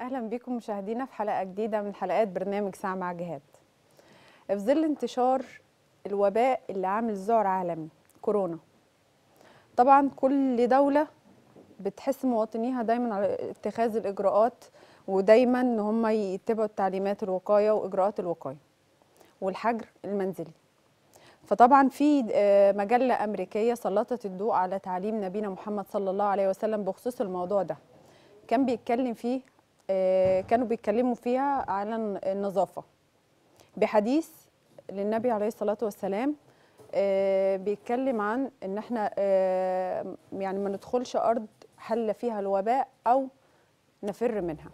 اهلا بكم مشاهدينا في حلقه جديده من حلقات برنامج ساعه مع جهاد في ظل انتشار الوباء اللي عامل ذعر عالمي كورونا طبعا كل دوله بتحس مواطنيها دايما على اتخاذ الاجراءات ودايما ان هم يتبعوا التعليمات الوقايه واجراءات الوقايه والحجر المنزلي فطبعا في آه، مجله امريكيه سلطت الضوء على تعليم نبينا محمد صلى الله عليه وسلم بخصوص الموضوع ده كان بيتكلم فيه آه، كانوا بيتكلموا فيها على النظافه بحديث للنبي عليه الصلاه والسلام آه، بيتكلم عن ان احنا آه، يعني ما ندخلش ارض حل فيها الوباء او نفر منها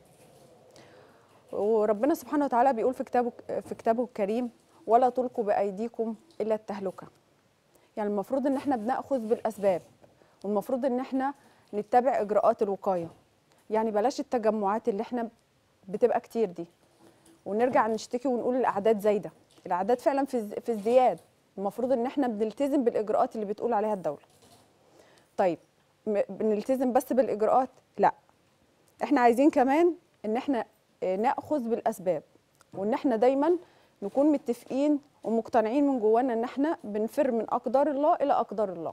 وربنا سبحانه وتعالى بيقول في كتابه في كتابه الكريم ولا تلقوا بايديكم الى التهلكه يعني المفروض ان احنا بناخذ بالاسباب والمفروض ان احنا نتبع اجراءات الوقايه يعني بلاش التجمعات اللي احنا بتبقى كتير دي ونرجع نشتكي ونقول الاعداد زايده الاعداد فعلا في الز- في ازدياد المفروض ان احنا بنلتزم بالاجراءات اللي بتقول عليها الدوله طيب م- بنلتزم بس بالاجراءات لا احنا عايزين كمان ان احنا آه، ناخذ بالاسباب وان احنا دايما نكون متفقين ومقتنعين من جوانا ان احنا بنفر من اقدار الله الى اقدار الله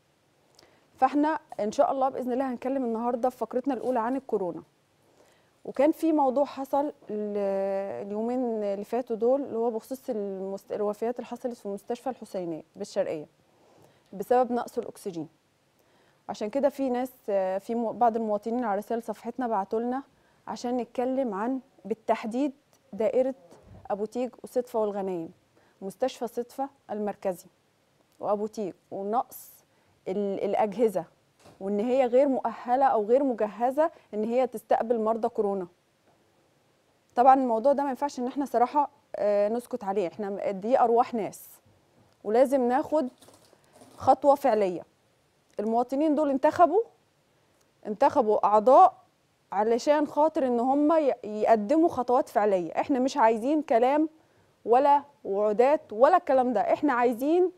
فاحنا ان شاء الله باذن الله هنتكلم النهارده في فقرتنا الاولى عن الكورونا وكان في موضوع حصل ال- اليومين اللي فاتوا دول اللي هو بخصوص المست... الوفيات اللي حصلت في مستشفى الحسينيه بالشرقيه بسبب نقص الاكسجين عشان كده في ناس آه، في مو- بعض المواطنين على رسائل صفحتنا بعتوا لنا عشان نتكلم عن بالتحديد دائره ابو تيج وصدفه والغنايم مستشفى صدفه المركزي وابو تيج ونقص ال- الاجهزه وان هي غير مؤهله او غير مجهزه ان هي تستقبل مرضى كورونا طبعا الموضوع ده ما ينفعش ان احنا صراحه آه، نسكت عليه احنا دي ارواح ناس ولازم ناخد خطوه فعليه المواطنين دول انتخبوا انتخبوا اعضاء علشان خاطر ان هم ي- يقدموا خطوات فعليه احنا مش عايزين كلام ولا وعودات ولا الكلام ده احنا عايزين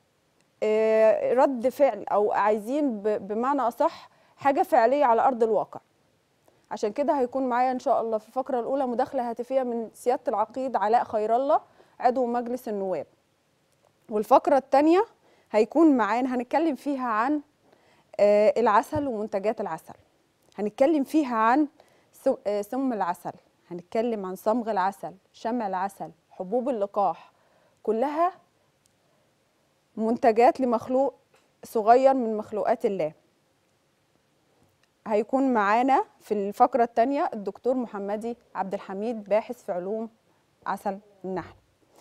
آه، رد فعل او عايزين ب- بمعنى اصح حاجه فعليه على ارض الواقع عشان كده هيكون معايا ان شاء الله في الفقره الاولى مداخله هاتفيه من سياده العقيد علاء خير الله عضو مجلس النواب والفقره الثانيه هيكون معانا هنتكلم فيها عن آه، العسل ومنتجات العسل هنتكلم فيها عن سم- آه، سم العسل هنتكلم عن صمغ العسل شمع العسل حبوب اللقاح كلها منتجات لمخلوق صغير من مخلوقات الله هيكون معانا في الفقرة الثانية الدكتور محمدي عبد الحميد باحث في علوم عسل النحل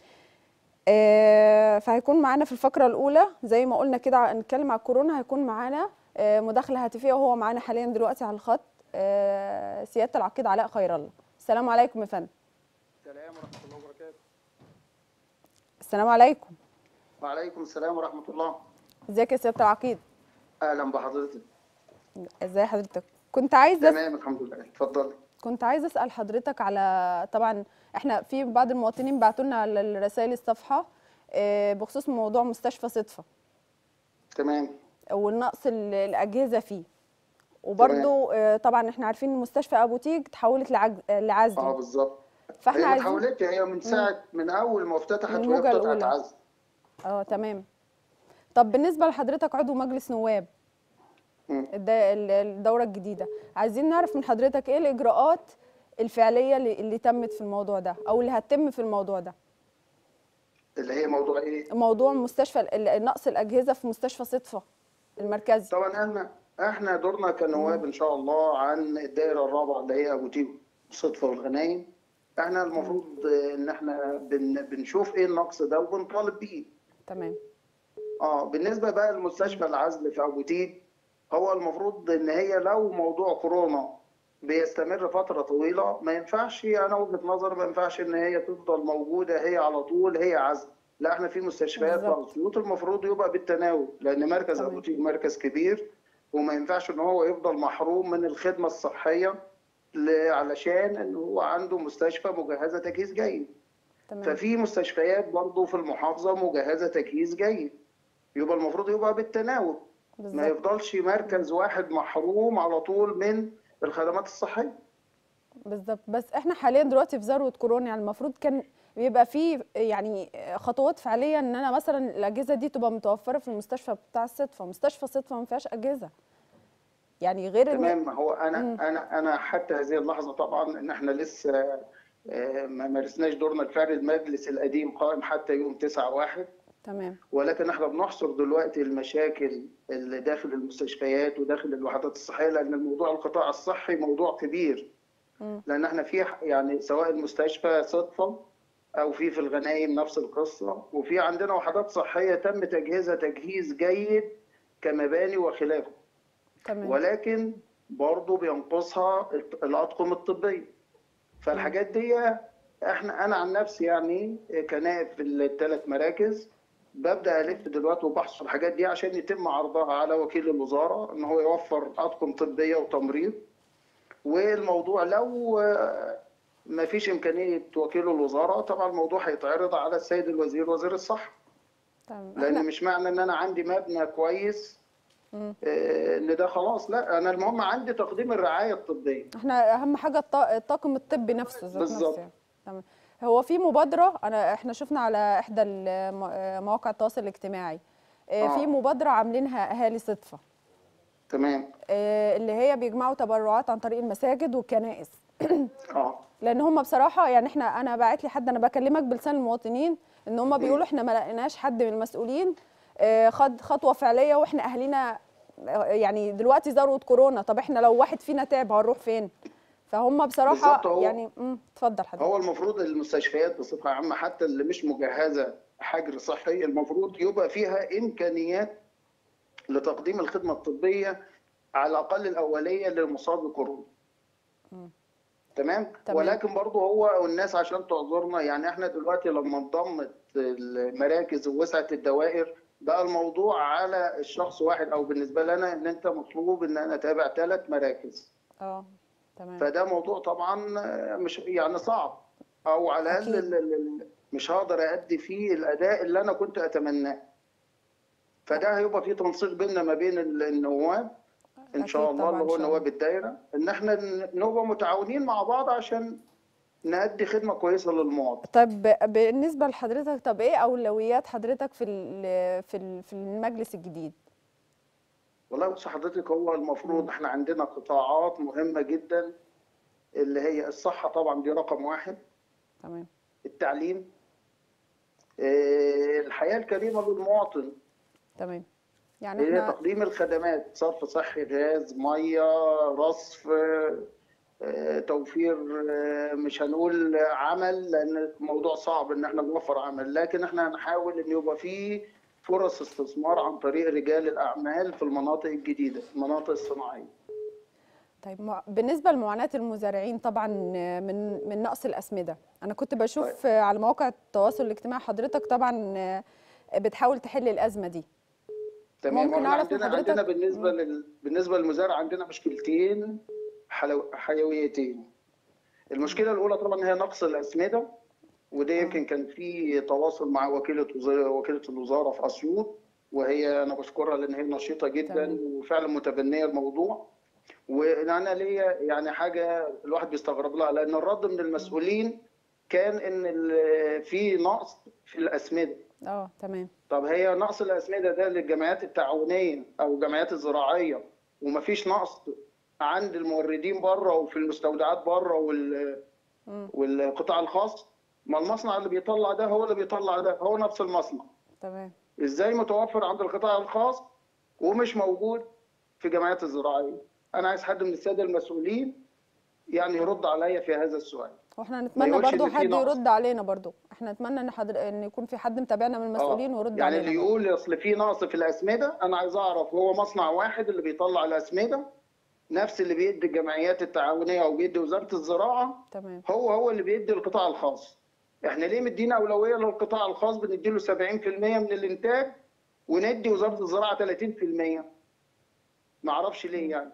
آه، فهيكون معانا في الفقرة الأولى زي ما قلنا كده ع- نتكلم على الكورونا هيكون معانا آه، مداخلة هاتفية وهو معانا حاليا دلوقتي على الخط آه، سيادة العقيد علاء خير الله السلام عليكم يا فندم السلام ورحمة الله وبركاته. السلام عليكم وعليكم السلام ورحمة الله. ازيك يا سيادة العقيد أهلا بحضرتك. ازي حضرتك كنت عايزة تمام الحمد لله. اتفضلي. كنت عايزه اسال حضرتك على طبعا احنا في بعض المواطنين بعتوا لنا على الرسائل الصفحه آه، بخصوص موضوع مستشفى صدفه تمام. والنقص ال- الاجهزه فيه وبرده طبعا احنا عارفين ان مستشفى ابو تيج تحولت لعج- اه لعزل بالظبط. فاحنا هي ما عايزين اتحولتش هي من ساعة من أول ما افتتحت من وهي الموجة افتتحت الأولى. عزل. اه تمام طب بالنسبه لحضرتك عضو مجلس نواب مم. الد- ال- الدوره الجديده عايزين نعرف من حضرتك ايه الاجراءات الفعليه اللي, اللي تمت في الموضوع ده او اللي هتتم في الموضوع ده اللي هي موضوع إيه؟ موضوع مستشفى ال- نقص الاجهزه في مستشفى صدفه المركزي طبعا احنا احنا دورنا كنواب إن شاء الله عن الدائرة الرابعة اللي هي أبو تيجو الصدفة والغنايم. احنا المفروض إن احنا بن بنشوف إيه النقص ده وبنطالب بيه. تمام اه بالنسبه بقى لمستشفى العزل في ابو تيج هو المفروض ان هي لو موضوع كورونا بيستمر فتره طويله ما ينفعش انا وجهه نظري ما ينفعش ان هي تفضل موجوده هي على طول هي عزل لا احنا في مستشفيات بالظبط. واسيوط المفروض يبقى بالتناوب لان مركز تمام. ابو تيج مركز كبير وما ينفعش ان هو يفضل محروم من الخدمه الصحيه ل- علشان ان هو عنده مستشفى مجهزه تجهيز جيد تمام ففي مستشفيات برضه في المحافظه مجهزه تجهيز جيد يبقى المفروض يبقى بالتناوب ما بالظبط يفضلش مركز واحد محروم على طول من الخدمات الصحيه بالظبط بس احنا حاليا دلوقتي في ذروه كورونا يعني المفروض كان بيبقى في يعني خطوات فعليه ان انا مثلا الاجهزه دي تبقى متوفره في المستشفى بتاع الصدفه مستشفى صدفه ما فيهاش اجهزه يعني غير الم- تمام هو انا مم. انا انا حتى هذه اللحظه طبعا ان احنا لسه آه، ما مارسناش دورنا الفعلي المجلس القديم قائم حتى يوم 9 واحد تمام ولكن احنا بنحصر دلوقتي المشاكل اللي داخل المستشفيات وداخل الوحدات الصحيه لان الموضوع القطاع الصحي موضوع كبير مم. لان احنا في يعني سواء المستشفى صدفه او في في الغنايم نفس القصه وفي عندنا وحدات صحيه تم تجهيزها تجهيز جيد كمباني وخلافه تمام ولكن برضه بينقصها الاطقم الطبيه فالحاجات دي احنا انا عن نفسي يعني كنائب في الثلاث مراكز ببدا الف دلوقتي وبحصر الحاجات دي عشان يتم عرضها على وكيل الوزاره ان هو يوفر اطقم طبيه وتمريض والموضوع لو آه، ما فيش امكانيه وكيل الوزاره طبعا الموضوع هيتعرض على السيد الوزير وزير الصحه تمام لان احنا مش معنى ان انا عندي مبنى كويس مم. آه، ان ده خلاص لا انا المهم عندي تقديم الرعايه الطبيه احنا اهم حاجه الط- الطاقم الطبي نفسه ذات بالظبط. نفسه يعني. تمام هو في مبادره انا احنا شفنا على احدى الم- مواقع التواصل الاجتماعي آه، في آه. مبادره عاملينها اهالي صدفه تمام آه، اللي هي بيجمعوا تبرعات عن طريق المساجد والكنائس اه لان هم بصراحه يعني احنا انا باعت لي حد انا بكلمك بلسان المواطنين ان هم بيقولوا احنا ما لقيناش حد من المسؤولين آه، خد خطوه فعليه واحنا اهالينا آه، يعني دلوقتي ذروه كورونا طب احنا لو واحد فينا تعب هنروح فين فهم بصراحه بالظبط، هو- يعني امم اتفضل حضرتك هو المفروض المستشفيات بصفه عامه حتى اللي مش مجهزه حجر صحي المفروض يبقى فيها امكانيات لتقديم الخدمه الطبيه على الاقل الاوليه للمصاب بكورونا مم. تمام تمام. ولكن برضه هو والناس عشان تعذرنا يعني احنا دلوقتي لما انضمت المراكز ووسعت الدوائر بقى الموضوع على الشخص واحد او بالنسبه لنا ان انت مطلوب ان انا اتابع ثلاث مراكز اه تمام فده موضوع طبعا مش يعني صعب او على الاقل أكيد. ال- ال- ال- مش هقدر ادي فيه الاداء اللي انا كنت اتمناه فده هيبقى فيه تنسيق بيننا ما بين ال- النواب ان شاء أكيد الله طبعاً اللي إن هو شاء نواب الدايره ان احنا ن- نبقى متعاونين مع بعض عشان نأدي خدمه كويسه للمواطن طب بالنسبه لحضرتك طب ايه اولويات حضرتك في ال- في ال- في المجلس الجديد والله بص حضرتك هو المفروض احنا عندنا قطاعات مهمه جدا اللي هي الصحه طبعا دي رقم واحد تمام التعليم آه، الحياه الكريمه للمواطن تمام يعني هي احنا تقديم الخدمات صرف صحي غاز ميه رصف آه، توفير آه، مش هنقول عمل لان الموضوع صعب ان احنا نوفر عمل لكن احنا هنحاول ان يبقى فيه فرص استثمار عن طريق رجال الاعمال في المناطق الجديده المناطق الصناعيه طيب مع- بالنسبه لمعاناه المزارعين طبعا من من نقص الاسمده انا كنت بشوف على مواقع التواصل الاجتماعي حضرتك طبعا بتحاول تحل الازمه دي تمام ممكن واحنا أعرف من عندنا حضرتك- عندنا بالنسبه لل... بالنسبه للمزارع عندنا مشكلتين حلو... حيويتين المشكله الاولى طبعا هي نقص الاسمده وده يمكن كان في تواصل مع وكيله وزاره وكيله الوزاره في اسيوط وهي انا بشكرها لان هي نشيطه جدا تمام. وفعلا متبنيه الموضوع وانا ليا يعني حاجه الواحد بيستغرب لها لان الرد من المسؤولين كان ان ال- في نقص في الاسمده اه تمام طب هي نقص الاسمده ده للجمعيات التعاونيه او الجمعيات الزراعيه ومفيش نقص عند الموردين بره وفي المستودعات بره وال مم. والقطاع الخاص ما المصنع اللي بيطلع ده هو اللي بيطلع ده هو نفس المصنع تمام ازاي متوفر عند القطاع الخاص ومش موجود في الجمعيات الزراعيه انا عايز حد من الساده المسؤولين يعني يرد عليا في هذا السؤال واحنا نتمنى يقولش برضو إن في حد نقص. يرد علينا برضو احنا نتمنى ان حضر... ان يكون في حد متابعنا من المسؤولين آه. ويرد يعني علينا اللي برضو. يقول اصل في نقص في الاسمده انا عايز اعرف هو مصنع واحد اللي بيطلع الاسمده نفس اللي بيدي الجمعيات التعاونيه او بيدي وزاره الزراعه تمام هو هو اللي بيدي القطاع الخاص احنا ليه مدينا اولويه للقطاع الخاص بندي له 70% من الانتاج وندي وزاره الزراعه 30% ما اعرفش ليه يعني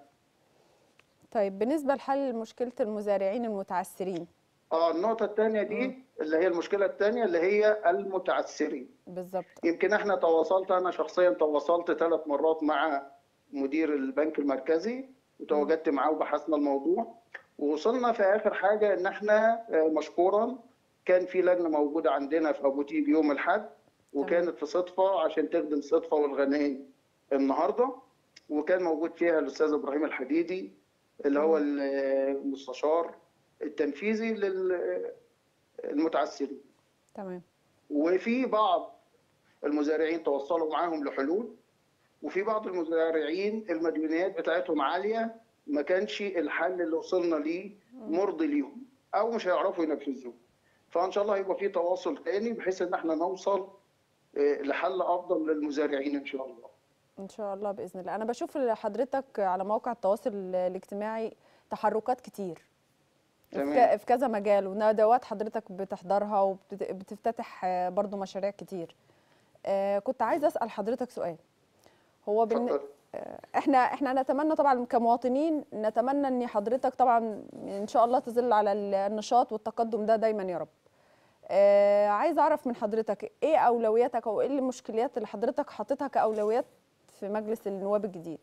طيب بالنسبه لحل مشكله المزارعين المتعثرين اه النقطه الثانيه دي اللي هي المشكله الثانيه اللي هي المتعثرين بالظبط يمكن احنا تواصلت انا شخصيا تواصلت ثلاث مرات مع مدير البنك المركزي وتواجدت معاه وبحثنا الموضوع ووصلنا في اخر حاجه ان احنا آه، مشكورا كان في لجنه موجوده عندنا في ابو تيج يوم الاحد وكانت في صدفه عشان تخدم صدفه والغنيه النهارده وكان موجود فيها الاستاذ ابراهيم الحديدي اللي هو ال- المستشار التنفيذي للمتعسرين تمام وفي بعض المزارعين توصلوا معاهم لحلول وفي بعض المزارعين المديونيات بتاعتهم عاليه ما كانش الحل اللي وصلنا ليه مرضي ليهم او مش هيعرفوا ينفذوه فان شاء الله هيبقى في تواصل تاني بحيث ان احنا نوصل آه، لحل افضل للمزارعين ان شاء الله ان شاء الله باذن الله انا بشوف حضرتك على مواقع التواصل الاجتماعي تحركات كتير في تمام. ك- في كذا مجال وندوات حضرتك بتحضرها وبتفتتح برضو مشاريع كتير آه، كنت عايزه اسال حضرتك سؤال هو بالن... اتفضل. احنا احنا نتمنى طبعا كمواطنين نتمنى ان حضرتك طبعا ان شاء الله تظل على النشاط والتقدم ده دايما يا رب آه عايز اعرف من حضرتك ايه اولوياتك او ايه المشكلات اللي حضرتك حاططها كاولويات في مجلس النواب الجديد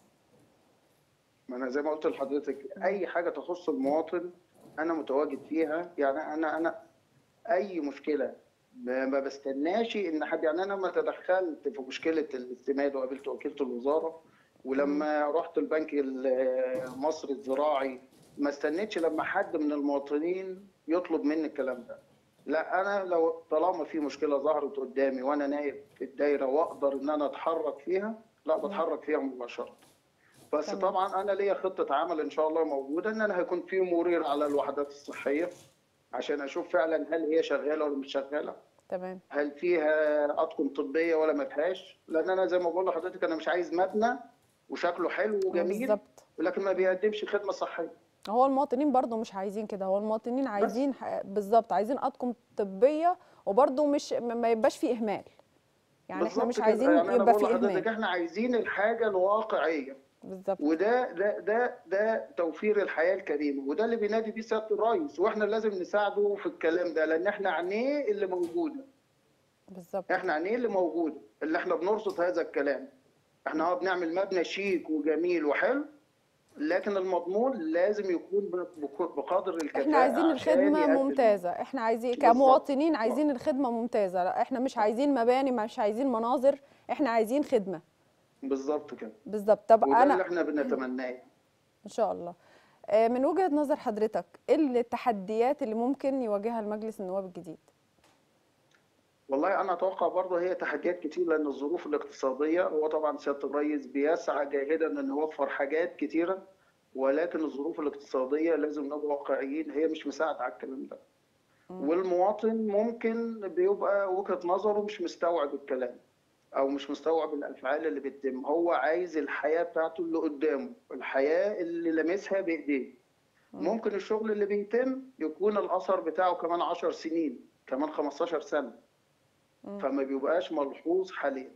ما انا زي ما قلت لحضرتك اي حاجه تخص المواطن انا متواجد فيها يعني انا انا اي مشكله ما ما بستناش ان حد يعني انا لما تدخلت في مشكله الاستماد وقابلت وكيله الوزاره ولما رحت البنك المصري الزراعي ما استنيتش لما حد من المواطنين يطلب مني الكلام ده لا انا لو طالما في مشكله ظهرت قدامي وانا نايب في الدايره واقدر ان انا اتحرك فيها لا بتحرك فيها مباشره بس تمام. طبعا انا ليا خطه عمل ان شاء الله موجوده ان انا هيكون في مرير على الوحدات الصحيه عشان اشوف فعلا هل هي شغاله ولا مش شغاله تمام هل فيها اطقم طبيه ولا ما فيهاش لان انا زي ما بقول لحضرتك انا مش عايز مبنى وشكله حلو وجميل بالظبط لكن ما بيقدمش خدمه صحيه هو المواطنين برضو مش عايزين كده هو المواطنين عايزين ح- بالظبط عايزين اطقم طبيه وبرضو مش ما ما يبقاش فيه اهمال يعني احنا بالظبط مش كده. عايزين يعني أنا يبقى بقول فيه لحضرتك اهمال احنا عايزين الحاجه الواقعيه بالظبط وده ده ده ده توفير الحياه الكريمه وده اللي بينادي بيه سياده الرئيس واحنا لازم نساعده في الكلام ده لان احنا عينيه اللي موجوده بالظبط احنا عينيه اللي موجوده اللي احنا بنرصد هذا الكلام احنا اه بنعمل مبنى شيك وجميل وحلو لكن المضمون لازم يكون بق- بقدر الكفاءه احنا عايزين عشان الخدمه يقدم. ممتازه احنا عايزين بالظبط. كمواطنين عايزين الخدمه ممتازه لا احنا مش عايزين مباني مش عايزين مناظر احنا عايزين خدمه بالظبط كده بالظبط طب وده اللي انا احنا بنتمناه ان شاء الله آه، من وجهه نظر حضرتك ايه التحديات اللي ممكن يواجهها المجلس النواب الجديد والله انا اتوقع برضه هي تحديات كتير لان الظروف الاقتصاديه هو طبعا سياده الرئيس بيسعى جاهدا ان يوفر حاجات كتيره ولكن الظروف الاقتصاديه لازم نبقى واقعيين هي مش مساعده على الكلام ده والمواطن ممكن بيبقى وجهه نظره مش مستوعب الكلام او مش مستوعب الافعال اللي بتتم هو عايز الحياه بتاعته اللي قدامه الحياه اللي لامسها بايديه ممكن الشغل اللي بيتم يكون الاثر بتاعه كمان 10 سنين كمان 15 سنه فما بيبقاش ملحوظ حاليا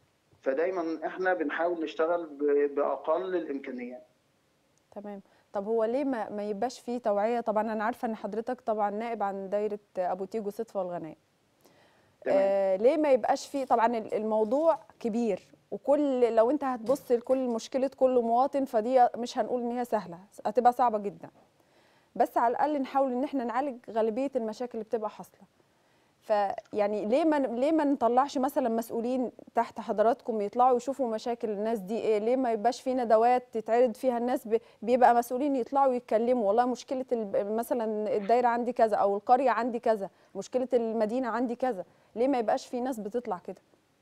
فدايما احنا بنحاول نشتغل ب- باقل الامكانيات تمام طب هو ليه ما, ما يبقاش فيه توعيه طبعا انا عارفه ان حضرتك طبعا نائب عن دايره ابو تيجو صدفه والغنايم تمام. آه ليه ما يبقاش فيه طبعا ال- الموضوع كبير وكل لو انت هتبص لكل مشكله كل مواطن فدي مش هنقول ان هي سهله هتبقى صعبه جدا بس على الاقل نحاول ان احنا نعالج غالبيه المشاكل اللي بتبقى حاصله فيعني ليه ما ليه ما نطلعش مثلا مسؤولين تحت حضراتكم يطلعوا يشوفوا مشاكل الناس دي ايه ليه ما يبقاش في ندوات تتعرض فيها الناس ب- بيبقى مسؤولين يطلعوا يتكلموا والله مشكله ال- مثلا الدايره عندي كذا او القريه عندي كذا مشكله المدينه عندي كذا ليه ما يبقاش في ناس بتطلع كده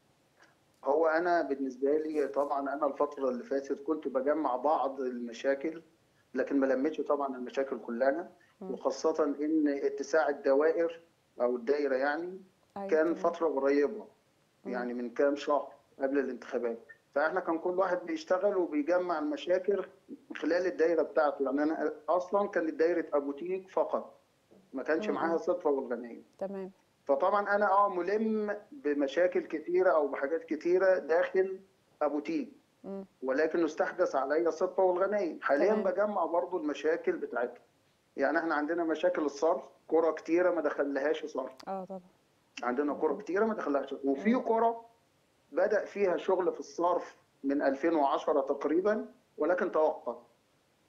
هو انا بالنسبه لي طبعا انا الفتره اللي فاتت كنت بجمع بعض المشاكل لكن ما لميتش طبعا المشاكل كلها وخاصه ان اتساع الدوائر او الدايره يعني أيوة كان تمام. فتره قريبه يعني من كام شهر قبل الانتخابات فاحنا كان كل واحد بيشتغل وبيجمع المشاكل من خلال الدايره بتاعته يعني انا اصلا كانت دايره ابو تيج فقط ما كانش مم. معاها صدفه والغنيه تمام فطبعا انا اه ملم بمشاكل كتيره او بحاجات كتيره داخل ابو تيج مم. ولكن استحدث عليا الصدفه والغنايم حاليا تمام. بجمع برضو المشاكل بتاعتها يعني احنا عندنا مشاكل الصرف كرة كتيره ما دخلهاش صرف اه طبعا عندنا كرة كتيره ما دخلهاش وفي كرة بدأ فيها شغل في الصرف من 2010 تقريبا ولكن توقف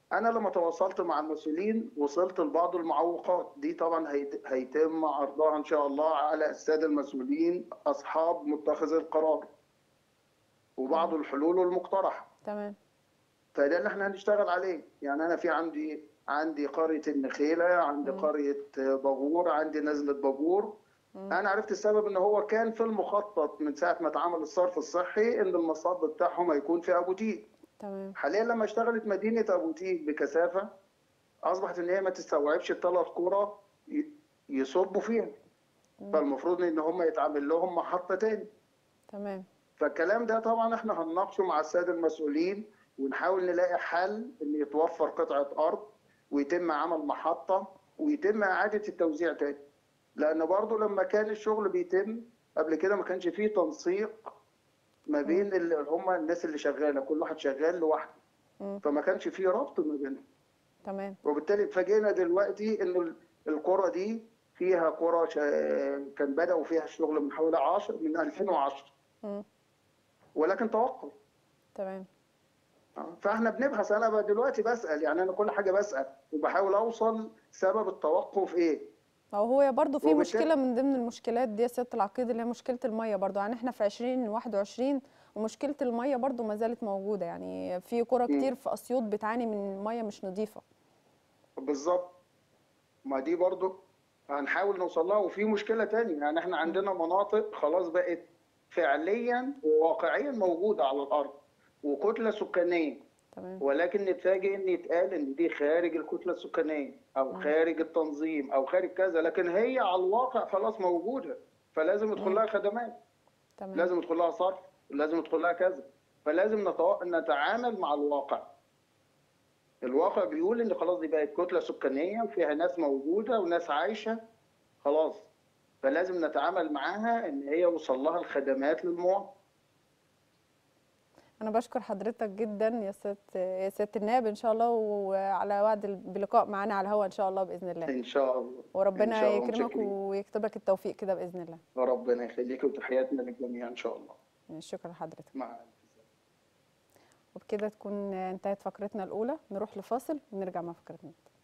انا لما تواصلت مع المسؤولين وصلت لبعض المعوقات دي طبعا هيت- هيتم عرضها ان شاء الله على الساده المسؤولين اصحاب متخذ القرار وبعض الحلول المقترحه تمام فده اللي احنا هنشتغل عليه يعني انا في عندي عندي قريه النخيله عندي مم. قريه باجور عندي نزله باجور مم. انا عرفت السبب ان هو كان في المخطط من ساعه ما اتعمل الصرف الصحي ان المصب بتاعهم هيكون في ابو تيج تمام حاليا لما اشتغلت مدينه ابو تيج بكثافه اصبحت ان هي ما تستوعبش الثلاث قرى ي- يصبوا فيها مم. فالمفروض ان هم يتعمل لهم محطه تاني تمام فالكلام ده طبعا احنا هنناقشه مع الساده المسؤولين ونحاول نلاقي حل ان يتوفر قطعه ارض ويتم عمل محطه ويتم اعاده التوزيع تاني لان برضو لما كان الشغل بيتم قبل كده ما كانش فيه تنسيق ما بين اللي هم الناس اللي شغاله كل واحد شغال لوحده مم. فما كانش فيه ربط ما بينهم تمام وبالتالي اتفاجئنا دلوقتي ان ال- القرى دي فيها قرى شا- كان بدأوا فيها الشغل من حوالي 10 من 2010 مم. ولكن توقف تمام فاحنا بنبحث انا بقى دلوقتي بسال يعني انا كل حاجه بسال وبحاول اوصل سبب التوقف ايه أو هو برضو في وبالتالي- مشكلة من ضمن المشكلات دي يا سيادة العقيد اللي هي مشكلة المية برضو يعني احنا في 2021 ومشكلة المية برضو ما زالت موجودة يعني في قرى مم. كتير في أسيوط بتعاني من مية مش نظيفة بالظبط ما دي برضو هنحاول نوصل لها وفي مشكله تانية يعني احنا عندنا مناطق خلاص بقت فعليا وواقعيا موجوده على الارض وكتله سكانيه تمام ولكن نتفاجئ ان يتقال ان دي خارج الكتله السكانيه او مم. خارج التنظيم او خارج كذا لكن هي على الواقع خلاص موجوده فلازم يدخل مم. لها خدمات تمام لازم يدخل لها صرف لازم يدخل لها كذا فلازم نتو... نتعامل مع الواقع الواقع بيقول ان خلاص دي بقت كتله سكانيه وفيها ناس موجوده وناس عايشه خلاص فلازم نتعامل معاها ان هي يوصل لها الخدمات للمواطن أنا بشكر حضرتك جدا يا سيادة يا سيادة النائب إن شاء الله وعلى وعد بلقاء معانا على الهواء إن شاء الله بإذن الله ان شاء الله إن وربنا شاء الله يكرمك متشكرين. ويكتب لك التوفيق كده بإذن الله ربنا يخليك وتحياتنا للجميع ان شاء الله شكرا لحضرتك مع الف سلامه وبكده تكون انتهت فقرتنا الأولى نروح لفاصل ونرجع مع فقرتنا